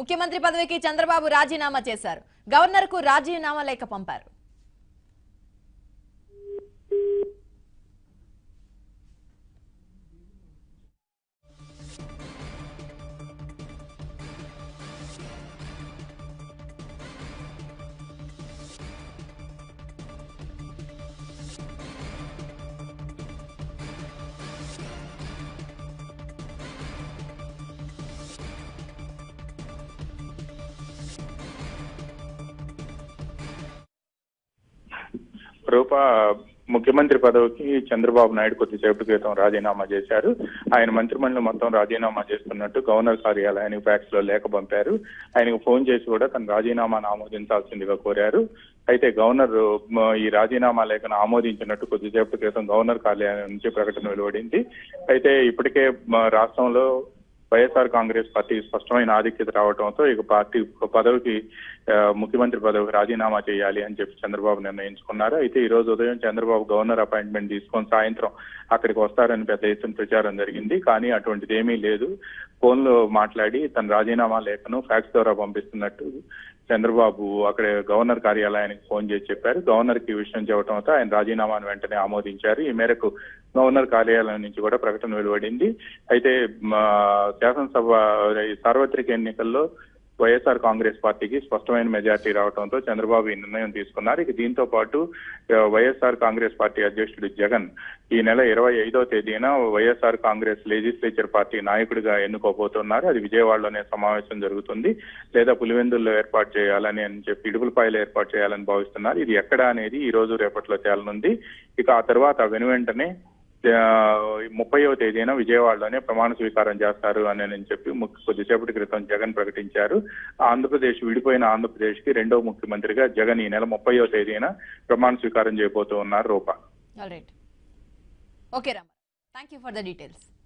ముఖ్యమంత్రి పదవికి చంద్రబాబు రాజీనామా చేశారు గవర్నర్ కు రాజీనామా లేఖ పంపారు రూప ముఖ్యమంత్రి పదవికి చంద్రబాబు నాయుడు కొద్దిసేపటి క్రితం రాజీనామా చేశారు ఆయన మంత్రిమండలి మొత్తం రాజీనామా చేస్తున్నట్టు గవర్నర్ కార్యాలయానికి ఫ్యాక్స్ లో లేఖ పంపారు ఆయనకు ఫోన్ చేసి కూడా తన రాజీనామాను ఆమోదించాల్సిందిగా కోరారు అయితే గవర్నర్ మ, ఈ రాజీనామా లేఖను ఆమోదించినట్టు కొద్దిసేపటి క్రితం గవర్నర్ కార్యాలయం నుంచి ప్రకటన వెలువడింది అయితే ఇప్పటికే మ, రాష్ట్రంలో వైఎస్ఆర్ కాంగ్రెస్ పార్టీ స్పష్టమైన ఆధిక్యత రావడంతో ఇక పార్టీ పదవికి ఆ, ముఖ్యమంత్రి పదవికి రాజీనామా చేయాలి అని చెప్పి చంద్రబాబు నిర్ణయించుకున్నారు అయితే ఈ రోజు ఉదయం చంద్రబాబు గవర్నర్ అపాయింట్మెంట్ తీసుకొని సాయంత్రం అక్కడికి వస్తారని పెద్ద ఎత్తున ప్రచారం జరిగింది కానీ అటువంటిది ఏమీ లేదు ఫోన్ లో మాట్లాడి తన రాజీనామా లేఖను ఫ్యాక్స్ ద్వారా పంపిస్తున్నట్టు చంద్రబాబు అక్కడ గవర్నర్ కార్యాలయానికి ఫోన్ చేసి చెప్పారు గవర్నర్ కి ఈ విషయం చెప్పడంతో ఆయన రాజీనామాను వెంటనే ఆమోదించారు ఈ మేరకు గవర్నర్ కార్యాలయం నుంచి కూడా ప్రకటన వెలువడింది అయితే మా శాసనసభ ఈ సార్వత్రిక ఎన్నికల్లో వైఎస్ఆర్ కాంగ్రెస్ పార్టీకి స్పష్టమైన మెజార్టీ రావడంతో చంద్రబాబు ఈ నిర్ణయం తీసుకున్నారు ఇక దీంతో పాటు ఆ, వైఎస్ఆర్ కాంగ్రెస్ పార్టీ అధ్యక్షుడు జగన్ ఈ నెల ఇరవై ఐదో తేదీన వైఎస్ఆర్ కాంగ్రెస్ లెజిస్లేచర్ పార్టీ నాయకుడిగా ఎన్నుకోబోతున్నారు అది విజయవాడలోనే సమావేశం జరుగుతుంది లేదా పులివెందుల్లో ఏర్పాటు చేయాలని అని చెప్పి ఇడుపులపాయలు ఏర్పాటు చేయాలని భావిస్తున్నారు ఇది ఎక్కడ అనేది ఈ రోజు రేపట్లో తేలనుంది ఇక ఆ తర్వాత వెను వెంటనే ముప్పైవ తేదీన విజయవాడలోనే ప్రమాణ స్వీకారం చేస్తారు అని అని చెప్పి ముఖ్య- కొద్దిసేపటి క్రితం జగన్ ప్రకటించారు ఆంధ్రప్రదేశ్ విడిపోయిన ఆంధ్రప్రదేశ్ కి రెండో ముఖ్యమంత్రిగా జగన్ ఈ నెల ముప్పైవ తేదీన ప్రమాణ స్వీకారం చేయబోతూ ఉన్నారు Rupa all right okay Ram thank you for the details